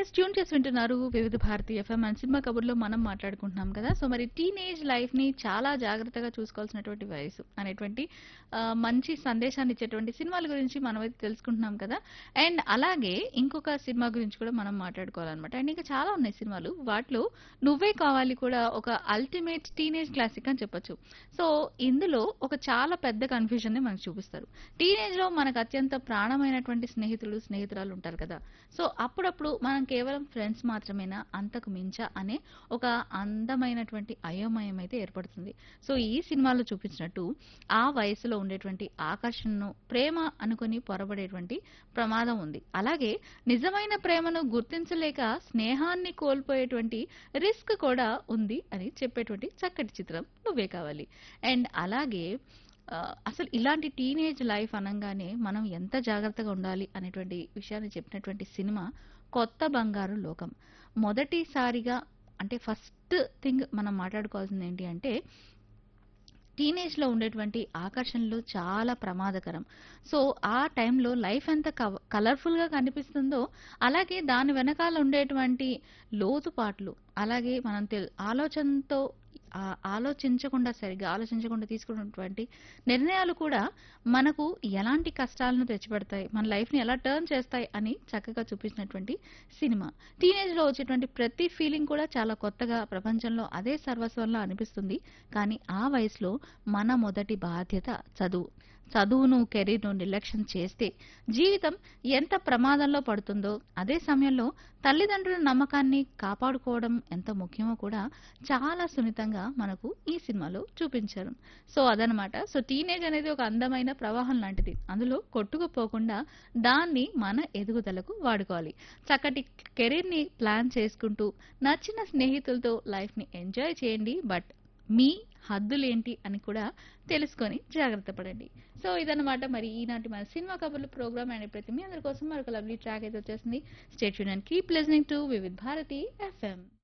yes tune చేసి వింటున్నారు వివిధ భారతి ఎఫ్ఎం అండ్ సినిమా కబుర్లో మనం మాట్లాడుకుంటున్నాం కదా సో మరి టీనేజ్ లైఫ్ ని చాలా జాగ్రత్తగా చూసుకోవాల్సినటువంటి వయసు అనేటువంటి ఆ, మంచి సందేశాన్ని ఇచ్చేటువంటి సినిమాల గురించి మనం అయితే తెలుసుకుంటున్నాం కదా అండ్ అలాగే ఇంకొక సినిమా గురించి కూడా మనం మాట్లాడుకోవాలన్నమాట అండ్ ఇంకా చాలా ఉన్నాయి సినిమాలు వాటిలో నువ్వే కావాలి కూడా ఒక అల్టిమేట్ టీనేజ్ క్లాసిక్ అని చెప్పొచ్చు సో ఇందులో ఒక చాలా పెద్ద కన్ఫ్యూజన్ ని మనకు చూపిస్తారు టీనేజ్ లో మనకు అత్యంత ప్రాణమైనటువంటి స్నేహితులు స్నేహితురాలు ఉంటారు కదా సో అప్పుడప్పుడు మనం కేవలం ఫ్రెండ్స్ మాత్రమేనా అంతకు మించా అనే ఒక అందమైనటువంటి అయోమయం అయితే ఏర్పడుతుంది సో ఈ సినిమాలో చూపించినట్టు ఆ వయసులో ఉండేటువంటి ఆకర్షణను ప్రేమ అనుకుని పొరబడేటువంటి ప్రమాదం ఉంది అలాగే నిజమైన ప్రేమను గుర్తించలేక స్నేహాన్ని కోల్పోయేటువంటి రిస్క్ కూడా ఉంది అని చెప్పేటువంటి చక్కటి చిత్రం నువ్వే కావాలి అండ్ అలాగే ఆ, అసలు ఇలాంటి టీనేజ్ లైఫ్ అనగానే మనం ఎంత జాగ్రత్తగా ఉండాలి అనేటువంటి విషయాన్ని చెప్పినటువంటి సినిమా కొత్త బంగారు లోకం మొదటిసారిగా అంటే ఫస్ట్ థింగ్ మనం మాట్లాడుకోవాల్సింది ఏంటి అంటే టీనేజ్ లో ఉండేటువంటి ఆకర్షణలు చాలా ప్రమాదకరం సో ఆ టైంలో లైఫ్ ఎంత కలర్ఫుల్ గా కనిపిస్తుందో అలాగే దాని వెనకాల ఉండేటువంటి లోతుపాట్లు అలాగే మనం తెల్ ఆలోచనతో ఆ ఆలోచించకుండా సరిగ్గా ఆలోచించకుండా తీసుకున్నటువంటి నిర్ణయాలు కూడా మనకు ఎలాంటి కష్టాలను తెచ్చిపెడతాయి మన లైఫ్ని ఎలా టర్న్ చేస్తాయి అని చక్కగా చూపించినటువంటి సినిమా టీనేజ్ లో వచ్చేటువంటి ప్రతి ఫీలింగ్ కూడా చాలా కొత్తగా ప్రపంచంలో అదే సర్వస్వంలో అనిపిస్తుంది కానీ ఆ వయసులో మన మొదటి బాధ్యత చదువు చదువును కెరీర్ను నిర్లక్ష్యం చేస్తే జీవితం ఎంత ప్రమాదంలో పడుతుందో అదే సమయంలో తల్లిదండ్రుల నమ్మకాన్ని కాపాడుకోవడం ఎంత ముఖ్యమో కూడా చాలా సున్నితంగా మనకు ఈ సినిమాలో చూపించారు సో అదనమాట సో టీనేజ్ అనేది ఒక అందమైన ప్రవాహం లాంటిది అందులో కొట్టుకుపోకుండా దాన్ని మన ఎదుగుదలకు వాడుకోవాలి చక్కటి కెరీర్ని ప్లాన్ చేసుకుంటూ నచ్చిన స్నేహితులతో లైఫ్ని ఎంజాయ్ చేయండి బట్ మీ హద్దులేంటి అని కూడా తెలుసుకొని జాగ్రత్త పడండి సో ఇదన్నమాట మరి ఈనాటి మన సినిమా కబుర్లు ప్రోగ్రామ్ అండ్ ప్రతి మీ అందరి కోసం మరొక లవ్లీ ట్రాక్ అయితే వచ్చేసింది state and keep listening to Vividh Bharati FM